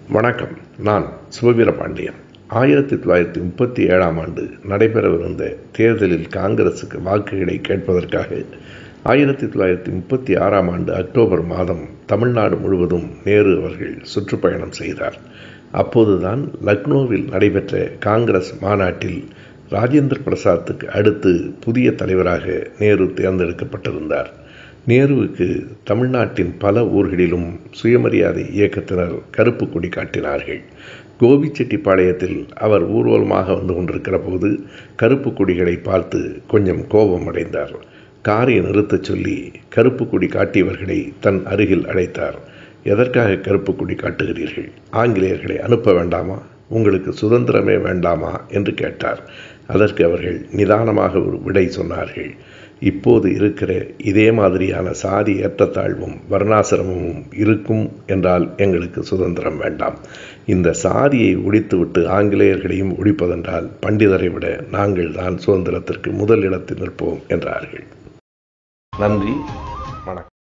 வணக்கம் நான் சிவவீரபாண்டியன் ஆயிரத்தி தொள்ளாயிரத்தி முப்பத்தி ஏழாம் ஆண்டு நடைபெறவிருந்த தேர்தலில் காங்கிரசுக்கு வாக்குகளை கேட்பதற்காக ஆயிரத்தி தொள்ளாயிரத்தி முப்பத்தி ஆறாம் ஆண்டு அக்டோபர் மாதம் தமிழ்நாடு முழுவதும் நேரு அவர்கள் சுற்றுப்பயணம் செய்தார் அப்போதுதான் லக்னோவில் நடைபெற்ற காங்கிரஸ் மாநாட்டில் ராஜேந்திர பிரசாத்துக்கு அடுத்து புதிய தலைவராக நேரு தேர்ந்தெடுக்கப்பட்டிருந்தார் நேருவுக்கு தமிழ்நாட்டின் பல ஊர்களிலும் சுயமரியாதை இயக்கத்தினர் கருப்பு கொடி காட்டினார்கள் கோபிச்செட்டிப்பாளையத்தில் அவர் ஊர்வலமாக வந்து கொண்டிருக்கிற போது கருப்பு கொடிகளை பார்த்து கொஞ்சம் கோபம் அடைந்தார் காரை நிறுத்தச் சொல்லி கருப்பு கொடி காட்டியவர்களை தன் அருகில் அழைத்தார் எதற்காக கருப்பு கொடி காட்டுகிறீர்கள் ஆங்கிலேயர்களை அனுப்ப வேண்டாமா உங்களுக்கு சுதந்திரமே வேண்டாமா என்று கேட்டார் அதற்கு அவர்கள் நிதானமாக ஒரு விடை சொன்னார்கள் இப்போது இருக்கிற இதே மாதிரியான சாதி ஏற்றத்தாழ்வும் வர்ணாசிரமமும் இருக்கும் என்றால் எங்களுக்கு சுதந்திரம் வேண்டாம் இந்த சாதியை ஒழித்துவிட்டு ஆங்கிலேயர்களையும் ஒழிப்பதென்றால் பண்டிதரை விட நாங்கள் தான் சுதந்திரத்திற்கு முதல் இடத்தில் நிற்போம் என்றார்கள் நன்றி வணக்கம்